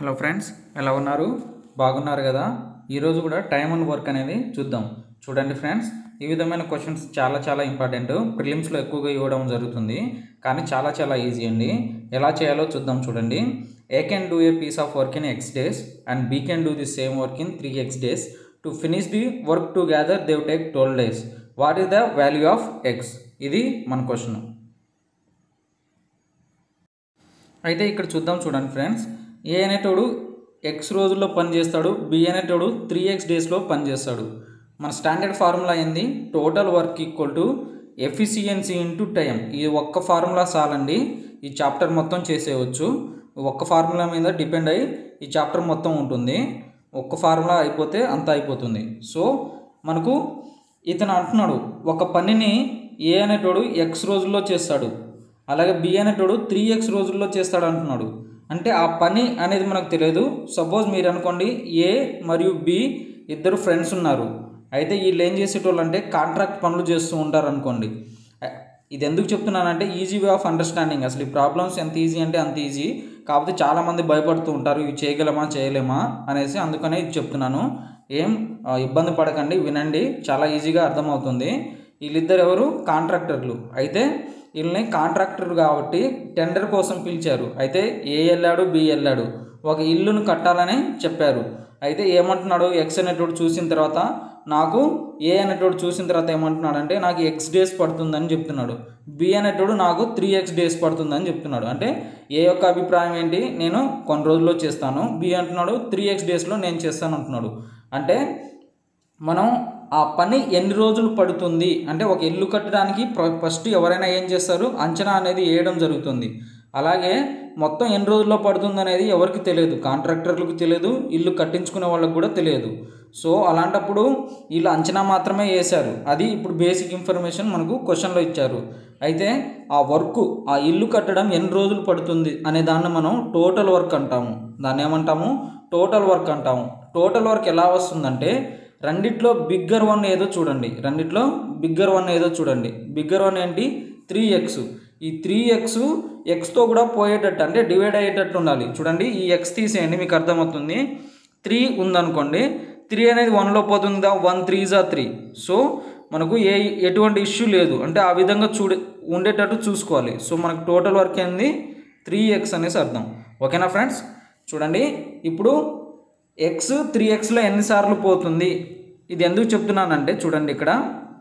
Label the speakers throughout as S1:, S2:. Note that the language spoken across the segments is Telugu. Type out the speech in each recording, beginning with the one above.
S1: హలో ఫ్రెండ్స్ ఎలా ఉన్నారు బాగున్నారు కదా ఈరోజు కూడా టైం అండ్ వర్క్ అనేది చూద్దాం చూడండి ఫ్రెండ్స్ ఈ విధమైన క్వశ్చన్స్ చాలా చాలా ఇంపార్టెంట్ ప్రిలిమ్స్లో ఎక్కువగా ఇవ్వడం జరుగుతుంది కానీ చాలా చాలా ఈజీ అండి ఎలా చేయాలో చూద్దాం చూడండి A can do a piece of work in X days and B can do the same work in three X days to finish the work together they take twelve days what is the value of X ఇది మన క్వశ్చన్ అయితే ఇక్కడ చూద్దాం చూడండి ఫ్రెండ్స్ ఏ అనేటోడు ఎక్స్ రోజుల్లో పని చేస్తాడు బి అనేటోడు త్రీ ఎక్స్ డేస్లో పని చేస్తాడు మన స్టాండర్డ్ ఫార్ములా ఏంది total work equal to efficiency into time ఈ ఒక్క ఫార్ములా చాలండి ఈ చాప్టర్ మొత్తం చేసేయవచ్చు ఒక్క ఫార్ములా మీద డిపెండ్ అయ్యి ఈ చాప్టర్ మొత్తం ఉంటుంది ఒక్క ఫార్ములా అయిపోతే అంత అయిపోతుంది సో మనకు ఇతను అంటున్నాడు ఒక పనిని ఏ అనేటోడు ఎక్స్ రోజుల్లో చేస్తాడు అలాగే బి అనేటోడు త్రీ ఎక్స్ రోజుల్లో చేస్తాడు అంటున్నాడు అంటే ఆ పని అనేది మనకు తెలియదు సపోజ్ మీరు అనుకోండి ఏ మరియు బి ఇద్దరు ఫ్రెండ్స్ ఉన్నారు అయితే వీళ్ళు ఏం చేసేటోళ్ళు అంటే కాంట్రాక్ట్ పనులు చేస్తూ ఉంటారు అనుకోండి ఇది ఎందుకు చెప్తున్నానంటే ఈజీ వే ఆఫ్ అండర్స్టాండింగ్ అసలు ఈ ప్రాబ్లమ్స్ ఎంత ఈజీ అంటే అంత ఈజీ కాకపోతే చాలామంది భయపడుతూ ఉంటారు ఇవి చేయగలమా చేయలేమా అనేసి అందుకనే ఇది చెప్తున్నాను ఏం ఆ, ఇబ్బంది పడకండి వినండి చాలా ఈజీగా అర్థమవుతుంది వీళ్ళిద్దరు ఎవరు కాంట్రాక్టర్లు అయితే వీళ్ళని కాంట్రాక్టర్ కాబట్టి టెండర్ కోసం పిలిచారు అయితే ఏ వెళ్ళాడు బి వెళ్ళాడు ఒక ఇల్లును కట్టాలని చెప్పారు అయితే ఏమంటున్నాడు ఎక్స్ అనేటోడు చూసిన తర్వాత నాకు ఏ అనేటోడు చూసిన తర్వాత ఏమంటున్నాడు అంటే నాకు ఎక్స్ డేస్ పడుతుందని చెప్తున్నాడు బి అనేటోడు నాకు త్రీ ఎక్స్ డేస్ పడుతుందని చెప్తున్నాడు అంటే ఏ యొక్క అభిప్రాయం ఏంటి నేను కొన్ని రోజుల్లో చేస్తాను బి అంటున్నాడు త్రీ ఎక్స్ డేస్లో నేను చేస్తాను అంటున్నాడు అంటే మనం ఆ పని ఎన్ని రోజులు పడుతుంది అంటే ఒక ఇల్లు కట్టడానికి ప్ర- ఫస్ట్ ఎవరైనా ఏం చేస్తారు అంచనా అనేది వేయడం జరుగుతుంది అలాగే మొత్తం ఎన్ని రోజుల్లో పడుతుంది అనేది ఎవరికి తెలియదు కాంట్రాక్టర్లకు తెలియదు ఇల్లు కట్టించుకునే వాళ్ళకి కూడా తెలియదు సో అలాంటప్పుడు వీళ్ళు అంచనా మాత్రమే వేశారు అది ఇప్పుడు బేసిక్ ఇన్ఫర్మేషన్ మనకు క్వశ్చన్లో ఇచ్చారు అయితే ఆ వర్క్ ఆ ఇల్లు కట్టడం ఎన్ని రోజులు పడుతుంది అనే దాన్ని మనం టోటల్ వర్క్ అంటాము దాన్ని ఏమంటాము టోటల్ వర్క్ అంటాము టోటల్ వర్క్ ఎలా వస్తుందంటే రెండిట్లో బిగ్గర్ వన్ ఏదో చూడండి రెండిట్లో బిగ్గర్ వన్ ఏదో చూడండి బిగ్గర్ వన్ ఏంటి త్రీ ఎక్స్ ఈ త్రీ ఎక్స్ ఎక్స్తో కూడా పోయేటట్టు అంటే డివైడ్ అయ్యేటట్టు ఉండాలి చూడండి ఈ ఎక్స్ తీసేయండి మీకు అర్థమవుతుంది త్రీ ఉందనుకోండి త్రీ అనేది వన్లో పోతుందా వన్ త్రీ జా త్రీ సో మనకు ఏ ఎటువంటి ఇష్యూ లేదు అంటే ఆ విధంగా చూడే ఉండేటట్టు చూసుకోవాలి సో మనకు టోటల్ వర్క్ ఏంది త్రీ ఎక్స్ అనేసి అర్థం ఓకేనా ఫ్రెండ్స్ చూడండి ఇప్పుడు ఎక్స్ త్రీ ఎక్స్లో ఎన్నిసార్లు పోతుంది ఇది ఎందుకు చెప్తున్నానంటే చూడండి ఇక్కడ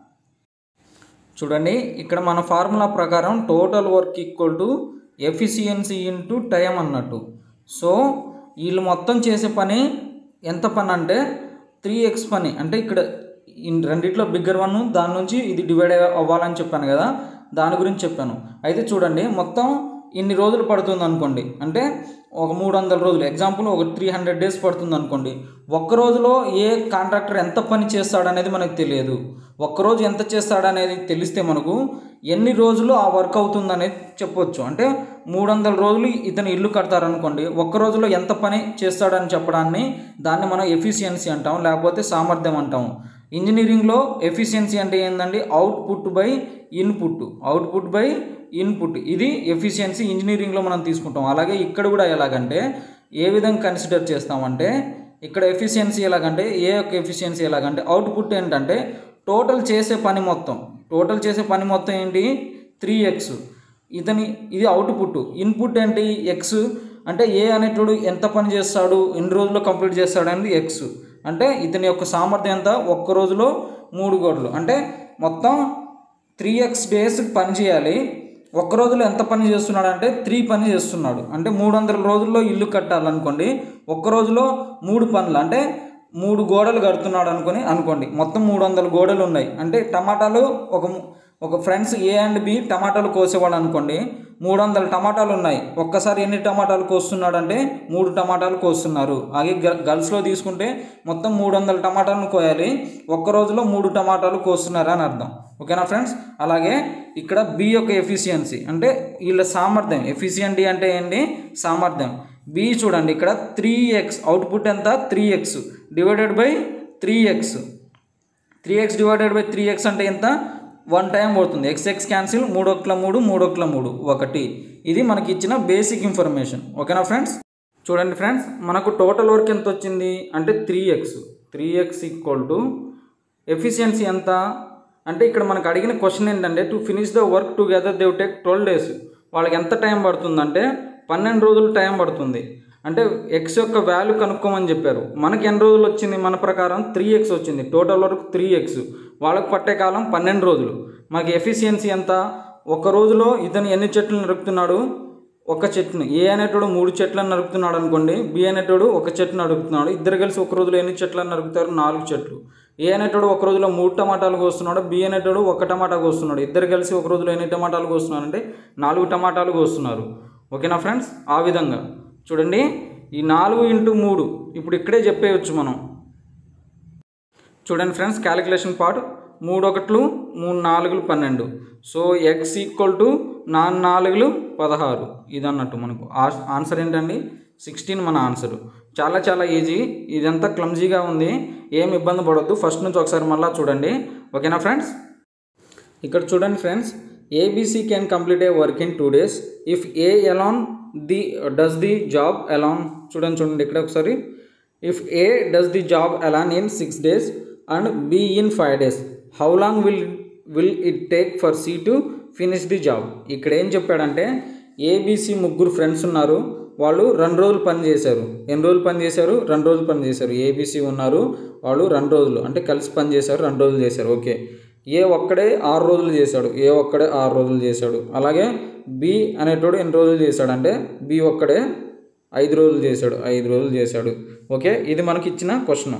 S1: చూడండి ఇక్కడ మన ఫార్ములా ప్రకారం total work equal to efficiency into time అన్నట్టు సో వీళ్ళు మొత్తం చేసే పని ఎంత పని అంటే త్రీ ఎక్స్ పని అంటే ఇక్కడ ఇన్ రెండిట్లో బిగ్గర్ వన్ దాని నుంచి ఇది డివైడ్ అవ్వాలని చెప్పాను కదా దాని గురించి చెప్పాను అయితే చూడండి మొత్తం ఇన్ని రోజులు పడుతుంది అనుకోండి అంటే ఒక మూడు వందల రోజులు ఎగ్జాంపుల్ ఒక త్రీ హండ్రెడ్ డేస్ పడుతుంది అనుకోండి ఒక్క రోజులో ఏ కాంట్రాక్టర్ ఎంత పని చేస్తాడనేది మనకు తెలియదు ఒక్కరోజు ఎంత చేస్తాడనేది తెలిస్తే మనకు ఎన్ని రోజులు ఆ వర్క్ అవుతుంది అనేది చెప్పొచ్చు అంటే మూడు వందల రోజులు ఇతను ఇల్లు కడతారనుకోండి ఒక్క రోజులో ఎంత పని చేస్తాడని చెప్పడాన్ని దాన్ని మనం ఎఫిషియన్సీ అంటాం లేకపోతే సామర్థ్యం అంటాం ఇంజనీరింగ్లో ఎఫిషియన్సీ అంటే ఏంటండి output by input output by input ఇది ఎఫిషియన్సీ ఇంజనీరింగ్లో మనం తీసుకుంటాం అలాగే ఇక్కడ కూడా ఎలాగంటే ఏ విధంగా కన్సిడర్ చేస్తామంటే ఇక్కడ ఎఫిషియన్సీ ఎలాగంటే ఏ యొక్క ఎఫిషియన్సీ ఎలాగంటే అవుట్పుట్ ఏంటంటే టోటల్ చేసే పని మొత్తం టోటల్ చేసే పని మొత్తం ఏంటి త్రీ ఎక్స్ ఇతని ఇది అవుట్పుట్ ఇన్పుట్ ఏంటి ఎక్స్ అంటే ఏ అనేటోడు ఎంత పని చేస్తాడు ఎన్ని రోజుల్లో కంప్లీట్ చేస్తాడు అనేది ఎక్స్ అంటే ఇతని యొక్క సామర్థ్యం ఎంత ఒక్క రోజులో మూడు గోడలు అంటే మొత్తం త్రీ ఎక్స్ డేస్ పని చేయాలి ఒక్క రోజులో ఎంత పని చేస్తున్నాడు అంటే త్రీ పని చేస్తున్నాడు అంటే మూడు వందల రోజుల్లో ఇల్లు కట్టాలనుకోండి ఒక్క రోజులో మూడు పనులు అంటే మూడు గోడలు కడుతున్నాడు అనుకొని అనుకోండి మొత్తం మూడు వందల గోడలు ఉన్నాయి అంటే టమాటాలు ఒక ము- ఒక ఫ్రెండ్స్ ఏ అండ్ బి టమాటాలు కోసేవాడు అనుకోండి మూడు వందల టమాటాలు ఉన్నాయి ఒక్కసారి ఎన్ని టమాటాలు కోస్తున్నాడు అంటే మూడు టమాటాలు కోస్తున్నారు అలాగే గ- గర్ల్స్లో తీసుకుంటే మొత్తం మూడు వందల టమాటాలను కోయాలి ఒక్క రోజులో మూడు టమాటాలు కోస్తున్నారు అని అర్థం ఓకేనా ఫ్రెండ్స్ అలాగే ఇక్కడ బి యొక్క ఎఫిషియన్సీ అంటే వీళ్ళ సామర్థ్యం ఎఫిషియంటీ అంటే ఏంటి సామర్థ్యం బి చూడండి ఇక్కడ త్రీ ఎక్స్ అవుట్పుట్ ఎంత three x divided by three x three x divided by three x అంటే ఎంత వన్ టైం పడుతుంది ఎక్స్ ఎక్స్ క్యాన్సిల్ మూడు ఒక్కల మూడు మూడు ఒక్కల మూడు ఒకటి ఇది మనకి ఇచ్చిన బేసిక్ ఇన్ఫర్మేషన్ ఓకేనా ఫ్రెండ్స్ చూడండి ఫ్రెండ్స్ మనకు టోటల్ వర్క్ ఎంత వచ్చింది అంటే three x three x equal to efficiency ఎంత అంటే ఇక్కడ మనకు అడిగిన క్వశ్చన్ ఏంటంటే to finish the work together they take twelve days వాళ్ళకి ఎంత టైం పడుతుందంటే పన్నెండు రోజులు టైం పడుతుంది అంటే ఎక్స్ యొక్క వాల్యూ కనుక్కోమని చెప్పారు మనకి ఎన్ని రోజులు వచ్చింది మన ప్రకారం త్రీ ఎక్స్ వచ్చింది టోటల్ వరకు త్రీ ఎక్స్ వాళ్ళకి పట్టే కాలం పన్నెండు రోజులు మనకి ఎఫిషియన్సీ ఎంత ఒక రోజులో ఇతను ఎన్ని చెట్లు నరుకుతున్నాడు ఒక చెట్టుని ఏ అనేటోడు మూడు చెట్లను నరుకుతున్నాడు అనుకోండి బి అనేటోడు ఒక చెట్టు నరుకుతున్నాడు ఇద్దరు కలిసి ఒక రోజులో ఎన్ని చెట్లను నరుకుతారు నాలుగు చెట్లు ఏ అనేటోడు ఒక రోజులో మూడు టమాటాలు కోస్తున్నాడు బి అనేటోడు ఒక టమాటా కోస్తున్నాడు ఇద్దరు కలిసి ఒక రోజులో ఎన్ని టమాటాలు కోస్తున్నారు అంటే నాలుగు టమాటాలు కోస్తున్నారు ఓకేనా ఫ్రెండ్స్ ఆ విధంగా చూడండి ఈ నాలుగు ఇంటూ మూడు ఇప్పుడు ఇక్కడే చెప్పేయచ్చు మనం చూడండి ఫ్రెండ్స్ క్యాలిక్యులేషన్ పార్ట్ మూడు ఒకట్లు మూడు నాలుగులు పన్నెండు సో ఎక్స్ ఈక్వల్ టు నాలుగు నాలుగులు పదహారు ఇది అన్నట్టు మనకు ఆ- ఆన్సర్ ఏంటండి సిక్స్టీన్ మన ఆన్సర్ చాలా చాలా ఈజీ ఇదంతా క్లమ్జీగా ఉంది ఏం ఇబ్బంది పడొద్దు ఫస్ట్ నుంచి ఒకసారి మళ్ళీ చూడండి ఓకేనా ఫ్రెండ్స్ ఇక్కడ చూడండి friends ABC can complete a work in two days if A alone the does the job alone చూడండి చూడండి ఇక్కడ ఒకసారి if A does the job alone in six days and B in five days how long will will it take for C to finish the job ఇక్కడ ఏం చెప్పాడంటే ఏబీసీ ముగ్గురు ఫ్రెండ్స్ ఉన్నారు వాళ్ళు రెండు రోజులు పని చేశారు ఎన్ని రోజులు పని చేశారు రెండు రోజులు పని చేశారు ఏబీసీ ఉన్నారు వాళ్ళు రెండు రోజులు అంటే కలిసి పని చేశారు రెండు రోజులు చేశారు ఓకే ఏ ఒక్కడే ఆరు రోజులు చేశాడు ఏ ఒక్కడే ఆరు రోజులు చేశాడు అలాగే బి అనేటోడు ఎన్ని రోజులు చేశాడు అంటే బి ఒక్కడే ఐదు రోజులు చేశాడు ఐదు రోజులు చేశాడు ఓకే ఇది మనకి ఇచ్చిన క్వశ్చన్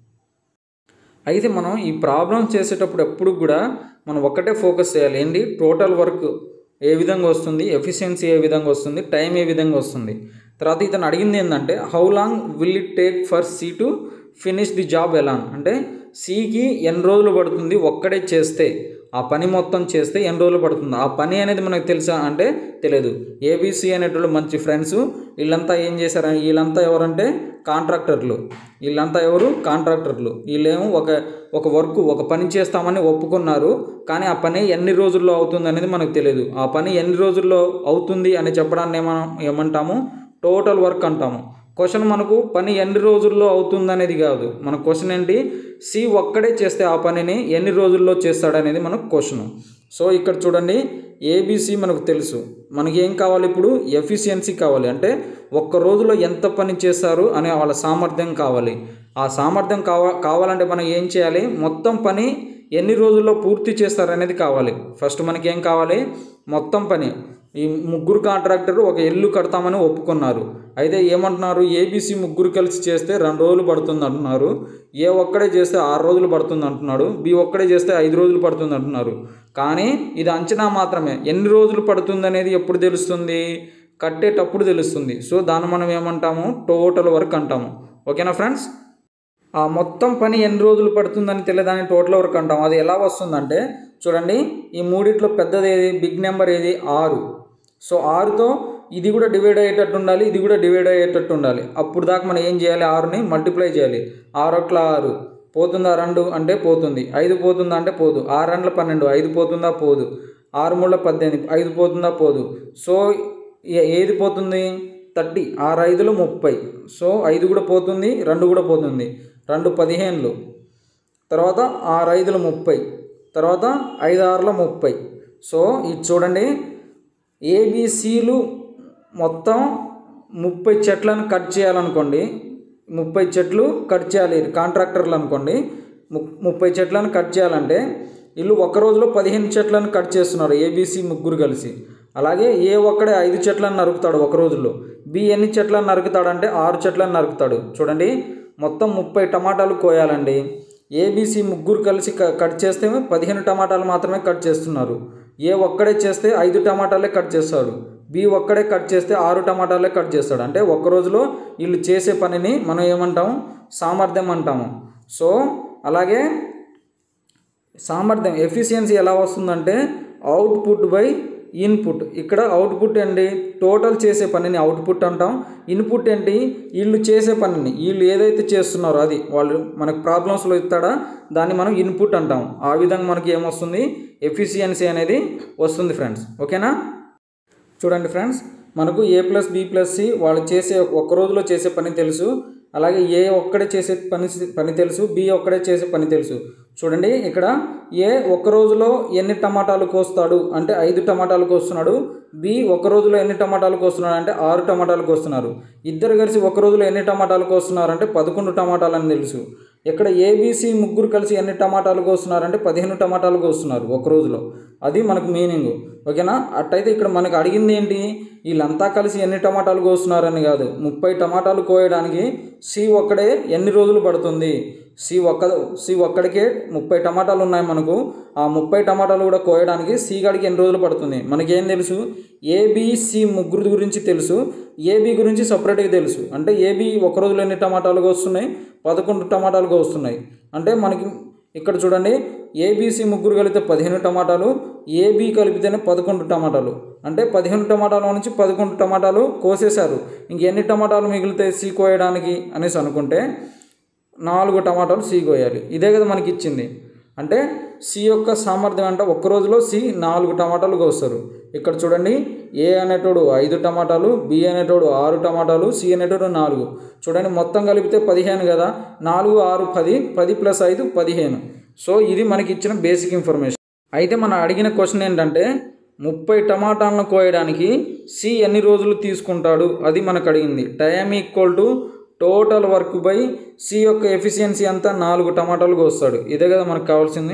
S1: అయితే మనం ఈ ప్రాబ్లం చేసేటప్పుడు ఎప్పుడు కూడా మనం ఒక్కటే ఫోకస్ చేయాలి ఏంటి టోటల్ వర్క్ ఏ విధంగా వస్తుంది ఎఫిషియన్సీ ఏ విధంగా వస్తుంది టైం ఏ విధంగా వస్తుంది తర్వాత ఇతను అడిగింది ఏంటంటే how long will it take for C to finish the job ఎలా అంటే సికి ఎన్ని రోజులు పడుతుంది ఒక్కడే చేస్తే ఆ పని మొత్తం చేస్తే ఎన్ని రోజులు పడుతుంది ఆ పని అనేది మనకు తెలుసా అంటే తెలియదు ఏబీసీ అనేటోళ్ళు మంచి ఫ్రెండ్స్ వీళ్ళంతా ఏం చేశారు వీళ్ళంతా ఎవరంటే కాంట్రాక్టర్లు వీళ్ళంతా ఎవరు కాంట్రాక్టర్లు వీళ్ళేమో ఒక ఒక వర్క్ ఒక పని చేస్తామని ఒప్పుకున్నారు కానీ ఆ పని ఎన్ని రోజుల్లో అవుతుంది అనేది మనకు తెలియదు ఆ పని ఎన్ని రోజుల్లో అవుతుంది అని చెప్పడాన్ని ఏమన్నా ఏమంటాము టోటల్ వర్క్ అంటాము క్వశ్చన్ మనకు పని ఎన్ని రోజుల్లో అవుతుంది అనేది కాదు మన క్వశ్చన్ ఏంటి సి ఒక్కడే చేస్తే ఆ పనిని ఎన్ని రోజుల్లో చేస్తాడనేది మనకు క్వశ్చన్ సో ఇక్కడ చూడండి ఏబీసీ మనకు తెలుసు మనకి ఏం కావాలి ఇప్పుడు ఎఫిషియన్సీ కావాలి అంటే ఒక్క రోజులో ఎంత పని చేస్తారు అనే వాళ్ళ సామర్థ్యం కావాలి ఆ సామర్థ్యం కావ కావాలంటే మనం ఏం చేయాలి మొత్తం పని ఎన్ని రోజుల్లో పూర్తి చేస్తారు అనేది కావాలి ఫస్ట్ మనకి ఏం కావాలి మొత్తం పని ఈ ముగ్గురు కాంట్రాక్టర్ ఒక ఇల్లు కడతామని ఒప్పుకున్నారు అయితే ఏమంటున్నారు ఏబీసీ ముగ్గురు కలిసి చేస్తే రెండు రోజులు పడుతుంది అంటున్నారు ఏ ఒక్కడే చేస్తే ఆరు రోజులు పడుతుంది అంటున్నాడు బి ఒక్కడే చేస్తే ఐదు రోజులు పడుతుంది అంటున్నారు కానీ ఇది అంచనా మాత్రమే ఎన్ని రోజులు పడుతుంది అనేది ఎప్పుడు తెలుస్తుంది కట్టేటప్పుడు తెలుస్తుంది సో దాన్ని మనం ఏమంటాము టోటల్ వర్క్ అంటాము ఓకేనా ఫ్రెండ్స్ ఆ మొత్తం పని ఎన్ని రోజులు పడుతుందని తెలియదాన్ని టోటల్ వర్క్ అంటాం అది ఎలా వస్తుందంటే చూడండి ఈ మూడిట్లో పెద్దది ఏది బిగ్ నెంబర్ ఏది ఆరు సో ఆరుతో ఇది కూడా డివైడ్ అయ్యేటట్టు ఉండాలి ఇది కూడా డివైడ్ అయ్యేటట్టు ఉండాలి అప్పుడు దాకా మనం ఏం చేయాలి ఆరుని మల్టిప్లై చేయాలి ఆరు ఒకట్ల ఆరు పోతుందా రెండు అంటే పోతుంది ఐదు పోతుందా అంటే పోదు ఆరు రెండుల పన్నెండు ఐదు పోతుందా పోదు ఆరు మూడుల పద్దెనిమిది ఐదు పోతుందా పోదు సో ఏ- ఏది పోతుంది థర్టీ ఆరు ఐదులు ముప్పై సో ఐదు కూడా పోతుంది రెండు కూడా పోతుంది రెండు పదిహేనులు తర్వాత ఆరు ఐదులు ముప్పై తర్వాత ఐదు ఆరుల ముప్పై సో ఇది చూడండి ఏబీసీలు మొత్తం ముప్పై చెట్లను కట్ చేయాలనుకోండి ముప్పై చెట్లు కట్ చేయాలి కాంట్రాక్టర్లు అనుకోండి ము- ముప్పై చెట్లను కట్ చేయాలంటే వీళ్ళు ఒక రోజులో పదిహేను చెట్లను కట్ చేస్తున్నారు ఏబీసీ ముగ్గురు కలిసి అలాగే ఏ ఒక్కడే ఐదు చెట్లను నరుకుతాడు ఒక రోజులో బి ఎన్ని చెట్లను నరుకుతాడంటే ఆరు చెట్లను నరుకుతాడు చూడండి మొత్తం ముప్పై టమాటాలు కోయాలండి ఏబీసీ ముగ్గురు కలిసి క- కట్ చేస్తే పదిహేను టమాటాలు మాత్రమే కట్ చేస్తున్నారు ఏ ఒక్కడే చేస్తే ఐదు టమాటాలే కట్ చేస్తాడు బి ఒక్కడే కట్ చేస్తే ఆరు టమాటాలే కట్ చేస్తాడు అంటే ఒక్క రోజులో వీళ్ళు చేసే పనిని మనం ఏమంటాం సామర్థ్యం అంటాము సో అలాగే సామర్థ్యం ఎఫిషియన్సీ ఎలా వస్తుందంటే అవుట్పుట్ బై ఇన్పుట్ ఇక్కడ అవుట్పుట్ ఏంటి టోటల్ చేసే పనిని అవుట్పుట్ అంటాం ఇన్పుట్ ఏంటి వీళ్ళు చేసే పనిని వీళ్ళు ఏదైతే చేస్తున్నారో అది వాళ్ళు మనకు ప్రాబ్లమ్స్లో ఇస్తాడా దాన్ని మనం ఇన్పుట్ అంటాం ఆ విధంగా మనకి ఏమొస్తుంది ఎఫిషియన్సీ అనేది వస్తుంది ఫ్రెండ్స్ ఓకేనా చూడండి ఫ్రెండ్స్ మనకు A plus B plus C వాళ్ళు చేసే ఒక్క రోజులో చేసే పని తెలుసు అలాగే ఏ ఒక్కడే చేసే పని పని తెలుసు బి ఒక్కడే చేసే పని తెలుసు చూడండి ఇక్కడ ఏ ఒక్క రోజులో ఎన్ని టమాటాలు కోస్తాడు అంటే ఐదు టమాటాలు కోస్తున్నాడు బి ఒక రోజులో ఎన్ని టమాటాలు కోస్తున్నాడు అంటే ఆరు టమాటాలు కోస్తున్నారు ఇద్దరు కలిసి ఒక రోజులో ఎన్ని టమాటాలు కోస్తున్నారు అంటే పదకొండు టమాటాలు అని తెలుసు ఇక్కడ ఏబీసీ ముగ్గురు కలిసి ఎన్ని టమాటాలు కోస్తున్నారు అంటే పదిహేను టమాటాలు కోస్తున్నారు ఒక రోజులో అది మనకు మీనింగ్ ఓకేనా అట్టయితే ఇక్కడ మనకు అడిగింది ఏంటి వీళ్ళంతా కలిసి ఎన్ని టమాటాలు కోస్తున్నారని కాదు ముప్పై టమాటాలు కోయడానికి సి ఒక్కడే ఎన్ని రోజులు పడుతుంది సి ఒక్క సి ఒక్కడికే ముప్పై టమాటాలు ఉన్నాయి మనకు ఆ ముప్పై టమాటాలు కూడా కోయడానికి సి గడికి ఎన్ని రోజులు పడుతుంది మనకేం తెలుసు ఏబిసి ముగ్గురు గురించి తెలుసు ఏబి గురించి సపరేట్గా తెలుసు అంటే ఏబి ఒక రోజులో ఎన్ని టమాటాలు వస్తున్నాయి పదకొండు టమాటాలు వస్తున్నాయి అంటే మనకి ఇక్కడ చూడండి ఏబిసి ముగ్గురు కలిపితే పదిహేను టమాటాలు ఏబి కలిపితేనే పదకొండు టమాటాలు అంటే పదిహేను టమాటాల నుంచి పదకొండు టమాటాలు కోసేశారు ఇంకెన్ని టమాటాలు మిగులుతాయి సి కోయడానికి అనేసి అనుకుంటే నాలుగు టమాటాలు సి కోయాలి ఇదే కదా మనకి ఇచ్చింది అంటే సి యొక్క సామర్థ్యం అంటే ఒక్క రోజులో సి నాలుగు టమాటాలు కోస్తారు ఇక్కడ చూడండి ఏ అనేటోడు ఐదు టమాటాలు బి అనేటోడు ఆరు టమాటాలు సి అనేటోడు నాలుగు చూడండి మొత్తం కలిపితే పదిహేను కదా నాలుగు ఆరు పది పది ప్లస్ ఐదు పదిహేను సో ఇది మనకి ఇచ్చిన బేసిక్ ఇన్ఫర్మేషన్ అయితే మనం అడిగిన క్వశ్చన్ ఏంటంటే ముప్పై టమాటాలను కోయడానికి సి ఎన్ని రోజులు తీసుకుంటాడు అది మనకు అడిగింది time equal to total work by C యొక్క ఎఫిషియన్సీ అంతా నాలుగు టమాటాలు కోస్తాడు ఇదే కదా మనకు కావాల్సింది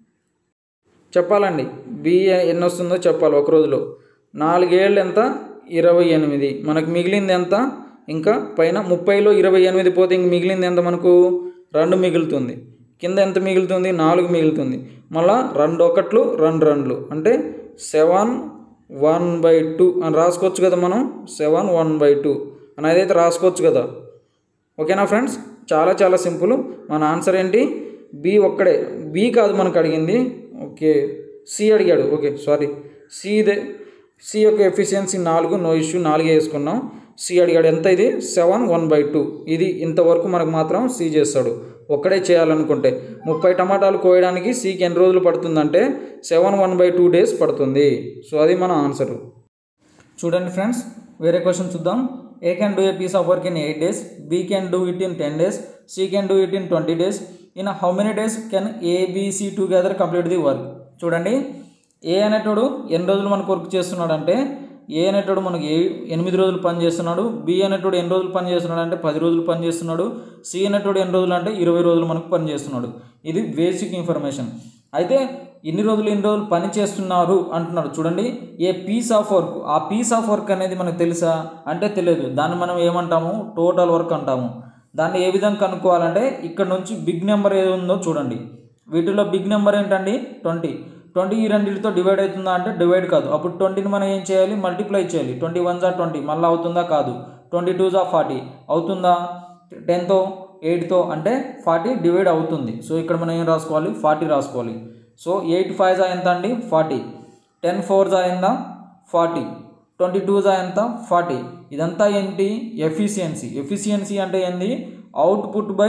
S1: చెప్పాలండి బి ఎన్ని వస్తుందో చెప్పాలి ఒక రోజులో నాలుగేళ్ళు ఎంత ఇరవై ఎనిమిది మనకు మిగిలింది ఎంత ఇంకా పైన ముప్పైలో ఇరవై ఎనిమిది పోతే ఇంక మిగిలింది ఎంత మనకు రెండు మిగులుతుంది కింద ఎంత మిగులుతుంది నాలుగు మిగులుతుంది మళ్ళా రెండు ఒకట్లు రెండు రెండ్లు అంటే సెవెన్ వన్ బై టూ అని రాసుకోవచ్చు కదా మనం సెవెన్ వన్ బై టూ అని అదైతే రాసుకోవచ్చు కదా ఓకేనా ఫ్రెండ్స్ చాలా చాలా సింపుల్ మన ఆన్సర్ ఏంటి బి ఒక్కడే బి కాదు మనకు అడిగింది ఓకే సి అడిగాడు ఓకే సారీ సి ఇదే సి యొక్క ఎఫిషియన్సీ నాలుగు నో ఇష్యూ నాలుగే వేసుకున్నాం సి అడిగాడు ఎంత ఇది సెవెన్ వన్ బై టూ ఇది ఇంతవరకు మనకు మాత్రం సి చేస్తాడు ఒక్కడే చేయాలనుకుంటే ముప్పై టమాటాలు కోయడానికి సికి ఎన్ని రోజులు పడుతుందంటే seven one by two days పడుతుంది సో అది మన ఆన్సర్ చూడండి ఫ్రెండ్స్ వేరే క్వశ్చన్ చూద్దాం A can do a piece of work in eight days B can do it in ten days C can do it in twenty days in how many days can ABC together complete the work చూడండి ఏ అనేటోడు ఎన్ని రోజులు మనకు వర్క్ చేస్తున్నాడు అంటే ఏ అనేటోడు మనకి ఏ ఎనిమిది రోజులు పని చేస్తున్నాడు బి అనేటోడు ఎన్ని రోజులు పని చేస్తున్నాడు అంటే పది రోజులు పని చేస్తున్నాడు సి అనేటోడు ఎన్ని రోజులు అంటే ఇరవై రోజులు మనకు పని చేస్తున్నాడు ఇది బేసిక్ ఇన్ఫర్మేషన్ అయితే ఇన్ని రోజులు ఇన్ని రోజులు పని చేస్తున్నారు అంటున్నాడు చూడండి ఏ పీస్ ఆఫ్ వర్క్ ఆ పీస్ ఆఫ్ వర్క్ అనేది మనకు తెలుసా అంటే తెలియదు దాన్ని మనం ఏమంటాము టోటల్ వర్క్ అంటాము దాన్ని ఏ విధంగా కనుక్కోవాలంటే ఇక్కడ నుంచి బిగ్ నెంబర్ ఏది ఉందో చూడండి వీటిలో బిగ్ నెంబర్ ఏంటండి ట్వంటీ ట్వంటీ ఈ రెండింటితో డివైడ్ అవుతుందా అంటే డివైడ్ కాదు అప్పుడు ట్వంటీని మనం ఏం చేయాలి మల్టిప్లై చేయాలి ట్వంటీ వన్ జా ట్వంటీ మళ్ళీ అవుతుందా కాదు ట్వంటీ టూ జా ఫార్టీ అవుతుందా టెన్తో ఎయిట్తో అంటే ఫార్టీ డివైడ్ అవుతుంది సో ఇక్కడ మనం ఏం రాసుకోవాలి ఫార్టీ రాసుకోవాలి సో ఎయిట్ ఫైవ్ జా ఎంత అండి ఫార్టీ టెన్ ఫోర్ జా ఎంత ఫార్టీ ట్వంటీ టూ జా ఎంత ఫార్టీ ఇదంతా ఏంటి ఎఫిషియన్సీ ఎఫిషియన్సీ అంటే ఏంది అవుట్పుట్ బై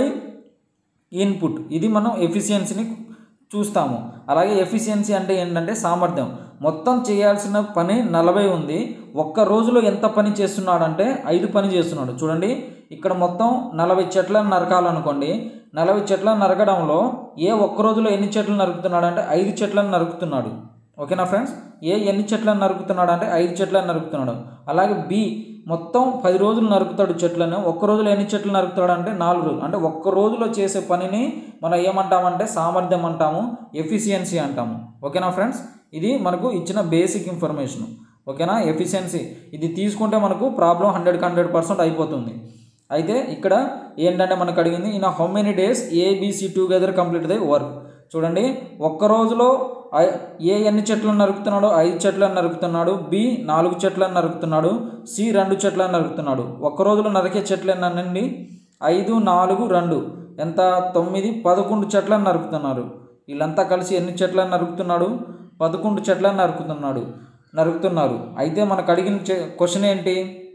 S1: ఇన్పుట్ ఇది మనం ఎఫిషియన్సీని చూస్తాము అలాగే ఎఫిషియన్సీ అంటే ఏంటంటే సామర్థ్యం మొత్తం చేయాల్సిన పని నలభై ఉంది ఒక్క రోజులో ఎంత పని చేస్తున్నాడంటే ఐదు పని చేస్తున్నాడు చూడండి ఇక్కడ మొత్తం నలభై చెట్లను నరకాలనుకోండి నలభై చెట్లను నరకడంలో ఏ ఒక్క రోజులో ఎన్ని చెట్లు నరుకుతున్నాడు అంటే ఐదు చెట్లను నరుకుతున్నాడు ఓకేనా ఫ్రెండ్స్ ఏ ఎన్ని చెట్లను నరుకుతున్నాడు అంటే ఐదు చెట్లను నరుకుతున్నాడు అలాగే బి మొత్తం పది రోజులు నరుకుతాడు చెట్లను ఒక్క రోజులో ఎన్ని చెట్లు నరుకుతాడు అంటే నాలుగు రోజులు అంటే ఒక్క రోజులో చేసే పనిని మనం ఏమంటామంటే సామర్థ్యం అంటాము ఎఫిషియన్సీ అంటాము ఓకేనా ఫ్రెండ్స్ ఇది మనకు ఇచ్చిన బేసిక్ ఇన్ఫర్మేషన్ ఓకేనా ఎఫిషియన్సీ ఇది తీసుకుంటే మనకు ప్రాబ్లం హండ్రెడ్కి హండ్రెడ్ పర్సెంట్ అయిపోతుంది అయితే ఇక్కడ ఏంటంటే మనకు అడిగింది in how many days ABC together complete the work చూడండి ఒక్క రోజులో ఐ- ఏ ఎన్ని చెట్లను నరుకుతున్నాడు ఐదు చెట్లను నరుకుతున్నాడు బి నాలుగు చెట్లను నరుకుతున్నాడు సి రెండు చెట్లను నరుకుతున్నాడు ఒక్క రోజులో నరికే చెట్లు ఎన్నండి ఐదు నాలుగు రెండు ఎంత తొమ్మిది పదకొండు చెట్లను నరుకుతున్నారు వీళ్ళంతా కలిసి ఎన్ని చెట్లను నరుకుతున్నాడు పదకొండు చెట్లను నరుకుతున్నాడు నరుకుతున్నారు అయితే మనకు అడిగిన క్వశ్చన్ ఏంటి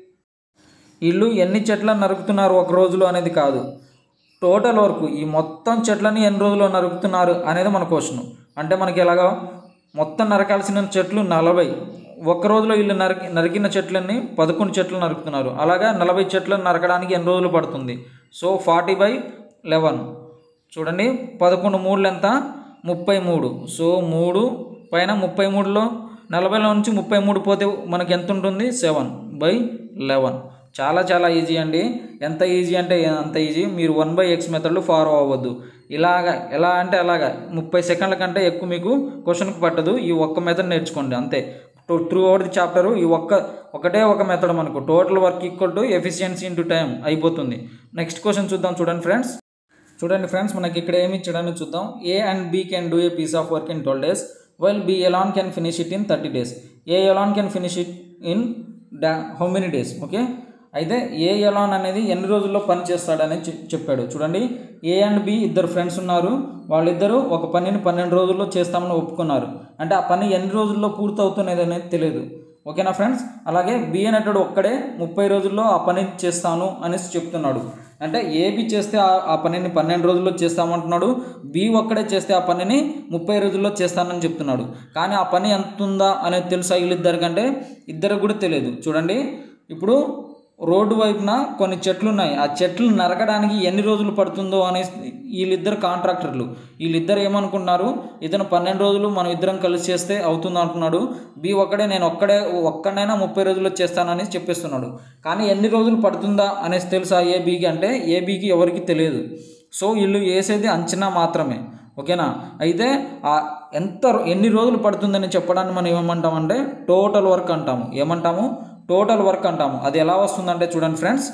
S1: వీళ్ళు ఎన్ని చెట్లను నరుకుతున్నారు ఒక రోజులో అనేది కాదు టోటల్ వరకు ఈ మొత్తం చెట్లని ఎన్ని రోజుల్లో నరుకుతున్నారు అనేది మన క్వశ్చన్ అంటే మనకి ఎలాగా మొత్తం నరకాల్సిన చెట్లు నలభై ఒక్క రోజులో వీళ్ళు నరికి నరికిన చెట్లన్నీ పదకొండు చెట్లు నరుకుతున్నారు అలాగా నలభై చెట్లను నరకడానికి ఎన్ని రోజులు పడుతుంది సో ఫార్టీ బై లెవెన్ చూడండి పదకొండు మూడులు ఎంత ముప్పై మూడు సో మూడు పైన ముప్పై మూడులో నలభైలో నుంచి ముప్పై మూడు పోతే మనకి ఎంత ఉంటుంది సెవెన్ బై లెవెన్ చాలా చాలా ఈజీ అండి ఎంత ఈజీ అంటే అంత ఈజీ మీరు వన్ బై ఎక్స్ మెథడ్లో ఫాలో అవ్వద్దు ఇలాగ ఎలా అంటే అలాగా ముప్పై సెకండ్ల కంటే ఎక్కువ మీకు క్వశ్చన్కి పట్టదు ఈ ఒక్క మెథడ్ నేర్చుకోండి అంతే త్రూ అవుట్ ది చాప్టర్ ఈ ఒక్క ఒకటే ఒక మెథడ్ మనకు total work equal to efficiency into time అయిపోతుంది నెక్స్ట్ క్వశ్చన్ చూద్దాం చూడండి ఫ్రెండ్స్ చూడండి ఫ్రెండ్స్ మనకి ఇక్కడ ఏమి ఇచ్చడానికి చూద్దాం A and B can do a piece of work in twelve days while B alone can finish it in thirty days A alone can finish it in the how many days okay అయితే ఏ ఎలాన్ అనేది ఎన్ని రోజుల్లో పని చేస్తాడని చె- చెప్పాడు చూడండి ఏ అండ్ బి ఇద్దరు ఫ్రెండ్స్ ఉన్నారు వాళ్ళిద్దరూ ఒక పనిని పన్నెండు రోజుల్లో చేస్తామని ఒప్పుకున్నారు అంటే ఆ పని ఎన్ని రోజుల్లో పూర్తవుతున్నది అనేది తెలియదు ఓకేనా ఫ్రెండ్స్ అలాగే బి అనేటోడు ఒక్కడే ముప్పై రోజుల్లో ఆ పని చేస్తాను అనేసి చెప్తున్నాడు అంటే ఏబి చేస్తే ఆ- ఆ పనిని పన్నెండు రోజుల్లో చేస్తామంటున్నాడు బి ఒక్కడే చేస్తే ఆ పనిని ముప్పై రోజుల్లో చేస్తానని చెప్తున్నాడు కానీ ఆ పని ఎంత ఉందా అనేది తెలుసా వీళ్ళిద్దరికంటే ఇద్దరికి కూడా తెలియదు చూడండి ఇప్పుడు రోడ్డు వైపున కొన్ని చెట్లు ఉన్నాయి ఆ చెట్లు నరకడానికి ఎన్ని రోజులు పడుతుందో అనేసి వీళ్ళిద్దరు కాంట్రాక్టర్లు వీళ్ళిద్దరు ఏమనుకుంటున్నారు ఇతను పన్నెండు రోజులు మనం ఇద్దరం కలిసి చేస్తే అవుతుంది అంటున్నాడు బి ఒక్కడే నేను ఒక్కడే ఒక్కడైనా ముప్పై రోజుల్లో చేస్తానని చెప్పేస్తున్నాడు కానీ ఎన్ని రోజులు పడుతుందా అనేసి తెలుసా ఏ బీకి అంటే ఏ బీకి ఎవరికి తెలియదు సో వీళ్ళు వేసేది అంచనా మాత్రమే ఓకేనా అయితే ఆ ఎంత రో- ఎన్ని రోజులు పడుతుందని చెప్పడానికి మనం ఏమంటామంటే టోటల్ వర్క్ అంటాము ఏమంటాము టోటల్ వర్క్ అంటాము అది ఎలా వస్తుందంటే చూడండి ఫ్రెండ్స్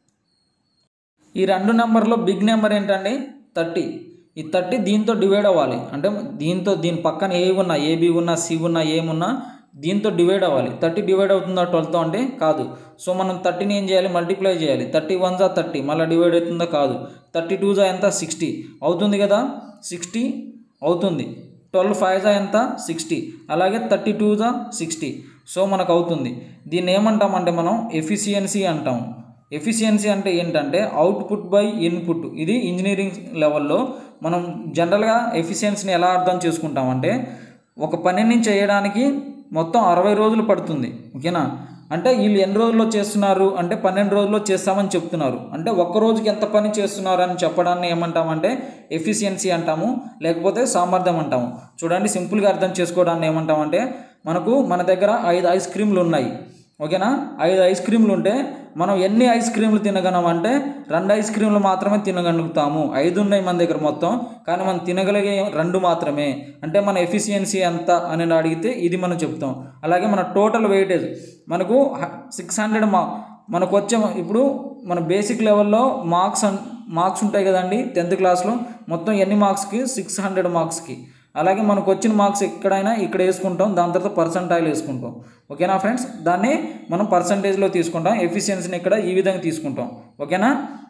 S1: ఈ రెండు నెంబర్లో బిగ్ నెంబర్ ఏంటండి థర్టీ ఈ థర్టీ దీంతో డివైడ్ అవ్వాలి అంటే దీంతో దీని పక్కన ఏ ఉన్నా ఏబి ఉన్నా సి ఉన్నా ఏమున్నా దీంతో డివైడ్ అవ్వాలి థర్టీ డివైడ్ అవుతుందా ట్వెల్వ్తో అంటే కాదు సో మనం థర్టీని ఏం చేయాలి మల్టిప్లై చేయాలి థర్టీ వన్ జా థర్టీ మళ్ళీ డివైడ్ అవుతుందా కాదు థర్టీ టూ జా ఎంత సిక్స్టీ అవుతుంది కదా సిక్స్టీ అవుతుంది ట్వెల్వ్ ఫైవ్ జా ఎంత సిక్స్టీ అలాగే థర్టీ టూ జా సిక్స్టీ సో మనకు అవుతుంది దీన్ని ఏమంటామంటే మనం ఎఫిషియన్సీ అంటాం ఎఫిషియన్సీ అంటే ఏంటంటే అవుట్పుట్ బై ఇన్పుట్ ఇది ఇంజనీరింగ్ లెవెల్లో మనం జనరల్గా ఎఫిషియన్సీని ఎలా అర్థం చేసుకుంటామంటే ఒక పనిని చేయడానికి మొత్తం అరవై రోజులు పడుతుంది ఓకేనా అంటే వీళ్ళు ఎన్ని రోజుల్లో చేస్తున్నారు అంటే పన్నెండు రోజుల్లో చేస్తామని చెప్తున్నారు అంటే ఒక్క రోజుకి ఎంత పని చేస్తున్నారు అని చెప్పడాన్ని ఏమంటామంటే ఎఫిషియన్సీ అంటాము లేకపోతే సామర్థ్యం అంటాము చూడండి సింపుల్గా అర్థం చేసుకోవడాన్ని ఏమంటామంటే మనకు మన దగ్గర ఐదు ఐస్ క్రీమ్లు ఉన్నాయి ఓకేనా ఐదు ఐస్ క్రీమ్లు ఉంటే మనం ఎన్ని ఐస్ క్రీమ్లు తినగలం అంటే రెండు ఐస్ క్రీమ్లు మాత్రమే తినగలుగుతాము ఐదు ఉన్నాయి మన దగ్గర మొత్తం కానీ మనం తినగలిగే రెండు మాత్రమే అంటే మన ఎఫిషియన్సీ ఎంత అని అడిగితే ఇది మనం చెప్తాం అలాగే మన టోటల్ వెయిటేజ్ మనకు సిక్స్ హండ్రెడ్ మా మనకు వచ్చే ఇప్పుడు మన బేసిక్ లెవెల్లో మార్క్స్ అన్ మార్క్స్ ఉంటాయి కదండి టెన్త్ క్లాస్లో మొత్తం ఎన్ని మార్క్స్కి సిక్స్ హండ్రెడ్ మార్క్స్కి అలాగే మనకు వచ్చిన మార్క్స్ ఎక్కడైనా ఇక్కడ వేసుకుంటాం దాని తర్వాత పర్సంటైల్ వేసుకుంటాం ఓకేనా ఫ్రెండ్స్ దాన్ని మనం పర్సంటేజ్లో తీసుకుంటాం ఎఫిషియన్సీని ఇక్కడ ఈ విధంగా తీసుకుంటాం ఓకేనా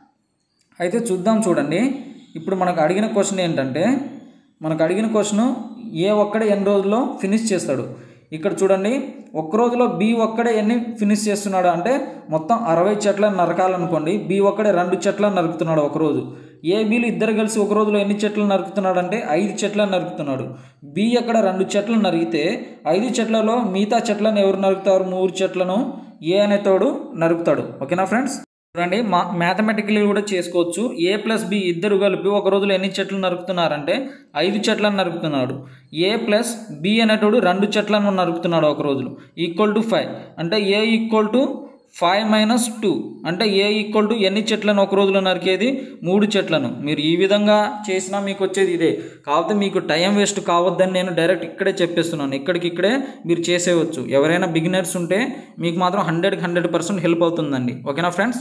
S1: అయితే చూద్దాం చూడండి ఇప్పుడు మనకు అడిగిన క్వశ్చన్ ఏంటంటే మనకు అడిగిన క్వశ్చన్ ఏ ఒక్కడే ఎన్ని రోజుల్లో ఫినిష్ చేస్తాడు ఇక్కడ చూడండి ఒక్క రోజులో బి ఒక్కడే ఎన్ని ఫినిష్ చేస్తున్నాడు అంటే మొత్తం అరవై చెట్లను నరకాలనుకోండి బి ఒక్కడే రెండు చెట్లను నరుకుతున్నాడు ఒక రోజు ఏ బీలు ఇద్దరు కలిసి ఒక రోజులో ఎన్ని చెట్లు నరుకుతున్నాడు అంటే ఐదు చెట్లను నరుకుతున్నాడు బి అక్కడ రెండు చెట్లు నరికితే ఐదు చెట్లలో మిగతా చెట్లను ఎవరు నరుకుతారు మూడు చెట్లను ఏ అనేతోడు నరుకుతాడు ఓకేనా ఫ్రెండ్స్ చూడండి మా మ్యాథమెటికలీ కూడా చేసుకోవచ్చు ఏ ప్లస్ బి ఇద్దరు కలిపి ఒక రోజులో ఎన్ని చెట్లు నరుకుతున్నారంటే ఐదు చెట్లను నరుకుతున్నాడు ఏ ప్లస్ బి అనేటోడు రెండు చెట్లను నరుకుతున్నాడు ఒక రోజులో ఈక్వల్ టు ఫైవ్ అంటే A equal to five minus two అంటే ఏ ఈక్వల్ టు ఎన్ని చెట్లను ఒక రోజులో నరికేది మూడు చెట్లను మీరు ఈ విధంగా చేసినా మీకు వచ్చేది ఇదే కాకపోతే మీకు టైం వేస్ట్ కావద్దని నేను డైరెక్ట్ ఇక్కడే చెప్పేస్తున్నాను ఇక్కడికి ఇక్కడే మీరు చేసేయవచ్చు ఎవరైనా బిగినర్స్ ఉంటే మీకు మాత్రం హండ్రెడ్కి హండ్రెడ్ పర్సెంట్ హెల్ప్ అవుతుందండి ఓకేనా ఫ్రెండ్స్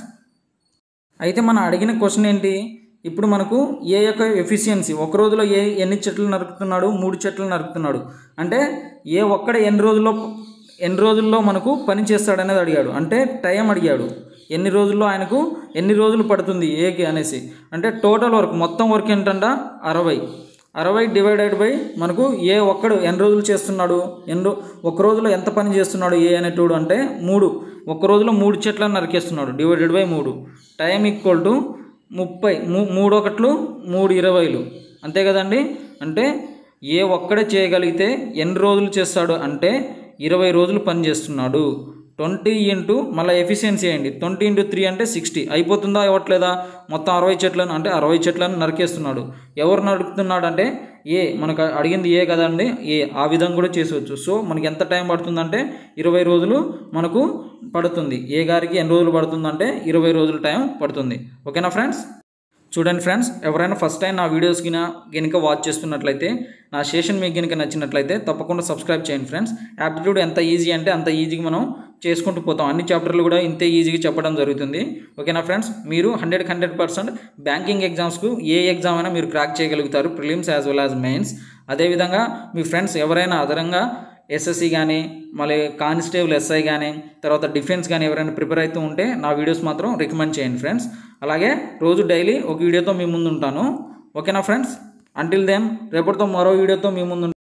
S1: అయితే మనం అడిగిన క్వశ్చన్ ఏంటి ఇప్పుడు మనకు ఏ యొక్క ఎఫిషియన్సీ ఒక రోజులో ఏ ఎన్ని చెట్లు నరుకుతున్నాడు మూడు చెట్లు నరుకుతున్నాడు అంటే ఏ ఒక్కడ ఎన్ని రోజుల్లో ఎన్ని రోజుల్లో మనకు పని చేస్తాడనేది అడిగాడు అంటే టైం అడిగాడు ఎన్ని రోజుల్లో ఆయనకు ఎన్ని రోజులు పడుతుంది ఏకి అనేసి అంటే టోటల్ వర్క్ మొత్తం వర్క్ ఏంటంట అరవై అరవై డివైడెడ్ బై మనకు ఏ ఒక్కడు ఎన్ని రోజులు చేస్తున్నాడు ఎన్ని రో- ఒక రోజులో ఎంత పని చేస్తున్నాడు ఏ అనేటోడు అంటే మూడు ఒక రోజులో మూడు చెట్లను నరికేస్తున్నాడు డివైడెడ్ బై మూడు టైం ఈక్వల్ టు ముప్పై మూ మూడు ఒకట్లు మూడు ఇరవైలు అంతే కదండి అంటే ఏ ఒక్కడే చేయగలిగితే ఎన్ని రోజులు చేస్తాడు అంటే ఇరవై రోజులు పని చేస్తున్నాడు ట్వంటీ ఇంటూ మళ్ళీ ఎఫిషియన్సీ అయ్యండి ట్వంటీ ఇంటూ త్రీ అంటే సిక్స్టీ అయిపోతుందా ఇవ్వట్లేదా మొత్తం అరవై చెట్లను అంటే అరవై చెట్లను నరికేస్తున్నాడు ఎవరు నరుకుతున్నాడు అంటే ఏ మనకు అడిగింది ఏ కదండి ఏ ఆ విధంగా కూడా చేసవచ్చు సో మనకి ఎంత టైం పడుతుందంటే ఇరవై రోజులు మనకు పడుతుంది ఏ గారికి ఎన్ని రోజులు పడుతుందంటే ఇరవై రోజులు టైం పడుతుంది ఓకేనా ఫ్రెండ్స్ చూడండి ఫ్రెండ్స్ ఎవరైనా ఫస్ట్ టైం నా వీడియోస్ గిన కనుక వాచ్ చేస్తున్నట్లయితే నా సెషన్ మీకు కనుక నచ్చినట్లయితే తప్పకుండా సబ్స్క్రైబ్ చేయండి ఫ్రెండ్స్ యాప్టిట్యూడ్ ఎంత ఈజీ అంటే అంత ఈజీగా మనం చేసుకుంటూ పోతాం అన్ని చాప్టర్లు కూడా ఇంతే ఈజీగా చెప్పడం జరుగుతుంది ఓకేనా ఫ్రెండ్స్ మీరు హండ్రెడ్కి హండ్రెడ్ పర్సెంట్ బ్యాంకింగ్ ఎగ్జామ్స్కు ఏ ఎగ్జామ్ అయినా మీరు క్రాక్ చేయగలుగుతారు prelims as well as mains అదేవిధంగా మీ ఫ్రెండ్స్ ఎవరైనా అదనంగా ఎస్ఎస్సి కానీ మళ్ళీ కానిస్టేబుల్ ఎస్ఐ కానీ తర్వాత డిఫెన్స్ కానీ ఎవరైనా ప్రిపేర్ అవుతూ ఉంటే నా వీడియోస్ మాత్రం రికమెండ్ చేయండి ఫ్రెండ్స్ అలాగే రోజు డైలీ ఒక వీడియోతో మీ ముందు ఉంటాను ఓకేనా ఫ్రెండ్స్ అంటిల్ దెన్ రేపటితో మరో వీడియోతో మీ ముందు